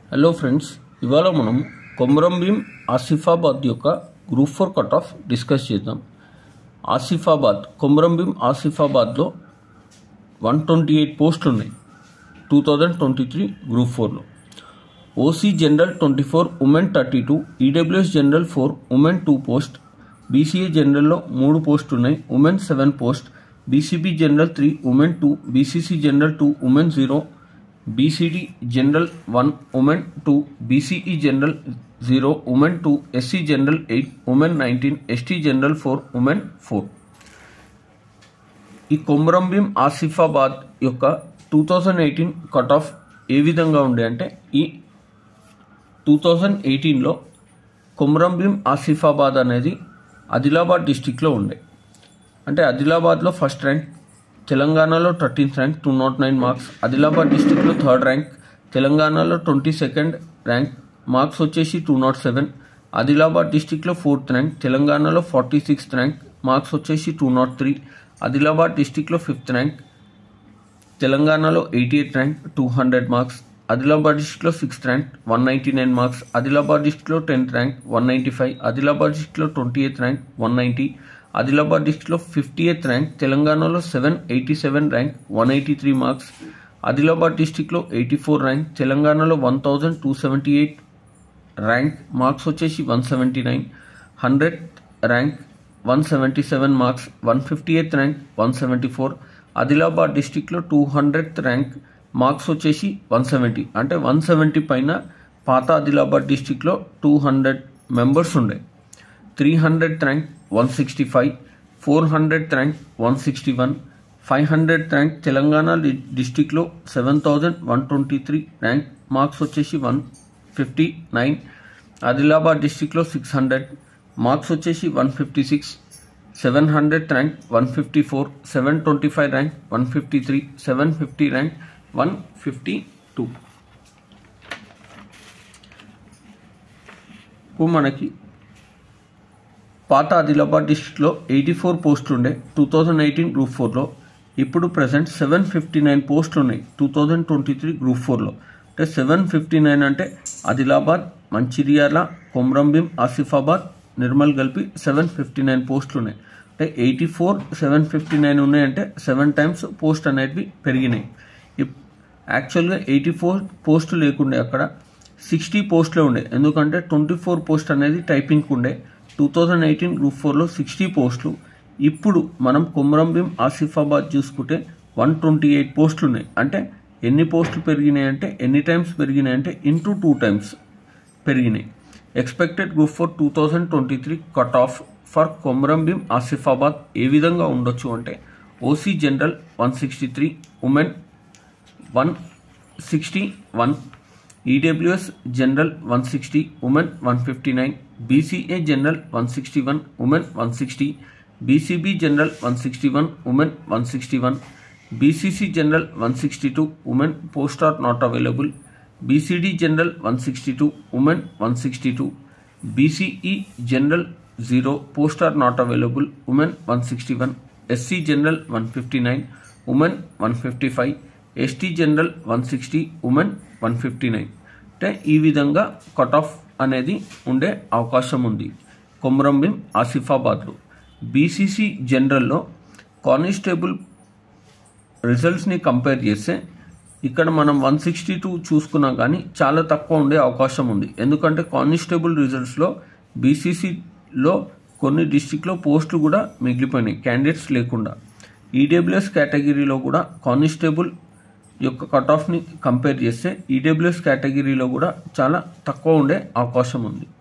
hello friends ఇవాళ మనం కొమరం భీం ఆసిఫాబాద్ యొక్క group four cut off discuss చేద్దాం ఆసిఫాబాద్ కొమరం భీం ఆసిఫాబాద్లో వన్ ట్వంటీ ఎయిట్ పోస్టులు ఉన్నాయి two thousand twenty three group ఫోర్లో OC general twenty four women thirty two EWS general four women two post BCA జనరల్లో మూడు పోస్టులు ఉన్నాయి women seven post BCB general three women two BCC general two women zero BCD general one women two BCE general zero women two SC general eight women nineteen ST general four women four ఈ కొమరం భీం ఆసిఫాబాద్ యొక్క two thousand eighteen cut off ఏ విధంగా ఉండే అంటే ఈ two thousand ఎయిటీన్లో కొమరం భీం ఆసిఫాబాద్ అనేది ఆదిలాబాద్ డిస్టిక్లో ఉండే అంటే ఆదిలాబాద్లో ఫస్ట్ ర్యాంక్ తెలంగాణలో thirteenth rank two nought nine marks Adilabad డిస్టిక్లో థర్డ్ ర్యాంక్ తెలంగాణలో ట్వంటీ సెకండ్ ర్యాంక్ మార్క్స్ వచ్చేసి టూ నాట్ సెవెన్ ఆదిలాబాద్ డిస్టిక్లో ఫోర్త్ ర్యాంక్ తెలంగాణలో ఫార్టీ సిక్స్త్ ర్యాంక్ మార్క్స్ వచ్చేసి టూ నాట్ త్రీ ఆదిలాబాద్ డిస్టిక్లో ఫిఫ్త్ ర్యాంక్ తెలంగాణలో eighty eight rank two hundred marks Adilabad డిస్టిక్లో sixth rank one ninety nine marks Adilabad డిస్టిక్లో tenth rank one ninety five Adilabad డిస్టిక్లో twenty eighth rank one ninety Adilabad డిస్టిక్లో fifty eighth rank తెలంగాణలో seven eighty seven rank one eighty three marks Adilabad డిస్టిక్లో eighty four rank తెలంగాణలో one thousand two seventy eight rank marks వచ్చేసి one seventy nine hundred rank one seventy seven marks one fifty eighth rank one seventy four Adilabad డిస్టిక్లో two hundred rank marks వచ్చేసి one seventy అంటే one seventy పైన పాత ఆదిలాబాద్ డిస్టిక్లో two hundred members ఉండే three hundred rank one sixty five four hundred rank one sixty one five hundred rank Telangana డిస్టిక్లో seven thousand one twenty three rank marks వచ్చేసి one fifty nine Adilabad డిస్టిక్లో six hundred marks వచ్చేసి one fifty six seven hundred rank one fifty four seven twenty five rank one fifty three seven fifty rank one fifty two ఇప్పుడు మనకి పాత ఆదిలాబాద్ డిస్టిక్లో eighty four పోస్టులు ఉండే two thousand eighteen group ఫోర్లో ఇప్పుడు present seven fifty nine పోస్టులు ఉన్నాయి two thousand twenty three group ఫోర్లో అంటే సెవెన్ ఫిఫ్టీ నైన్ అంటే ఆదిలాబాద్ మంచిర్యాల కొమ్రంభీం ఆసిఫాబాద్ నిర్మల్ కలిపి సెవెన్ ఫిఫ్టీ నైన్ పోస్టులు ఉన్నాయి అంటే eighty four seven fifty nine ఉన్నాయంటే సెవెన్ టైమ్స్ పోస్ట్ అనేటివి పెరిగినాయి యాక్చువల్గా ఎయిటీ ఫోర్ పోస్టులు లేకుండే అక్కడ సిక్స్టీ పోస్టులే ఉండే ఎందుకంటే ట్వంటీ ఫోర్ పోస్ట్ అనేది టైపింగ్కి ఉండే టూ థౌజండ్ ఎయిటీన్ గ్రూప్ ఫోర్లో సిక్స్టీ పోస్టులు ఇప్పుడు మనం కొమరంభీం ఆసిఫాబాద్ చూసుకుంటే వన్ ట్వంటీ ఎయిట్ పోస్టులు ఉన్నాయి అంటే ఎన్ని పోస్టులు పెరిగినాయి అంటే ఎన్ని టైమ్స్ పెరిగినాయి అంటే ఇంటూ టూ టైమ్స్ పెరిగినాయి expected group four two thousand twenty three cut off for Komaram Bheem Asifabad ఏ విధంగా ఉండొచ్చు అంటే OC general one sixty three women one sixty one EWS general one sixty women one fifty nine BCA general one sixty one women one sixty BCB general one sixty one women one sixty one BCC general one sixty two women post are not available BCD general one sixty two women one sixty two BCE general zero post are not available women one sixty one SC general one fifty nine women one fifty five ST general one sixty women one fifty nine అంటే ఈ విధంగా cut off అనేది ఉండే అవకాశం ఉంది కొమరంభీం ఆసిఫాబాద్లో BCC జనరల్లో constable రిజల్ట్స్ని కంపేర్ చేస్తే ఇక్కడ మనం వన్ సిక్స్టీ టూ చూసుకున్నా కానీ చాలా తక్కువ ఉండే అవకాశం ఉంది ఎందుకంటే కానిస్టేబుల్ రిజల్ట్స్లో బీసీసీలో కొన్ని డిస్టిక్లో పోస్టులు కూడా మిగిలిపోయినాయి క్యాండిడేట్స్ లేకుండా ఈడబ్ల్యూఎస్ కేటగిరీలో కూడా కానిస్టేబుల్ యొక్క కట్ ఆఫ్ని కంపేర్ చేస్తే ఈడబ్ల్యూఎస్ కేటగిరీలో కూడా చాలా తక్కువ ఉండే అవకాశం ఉంది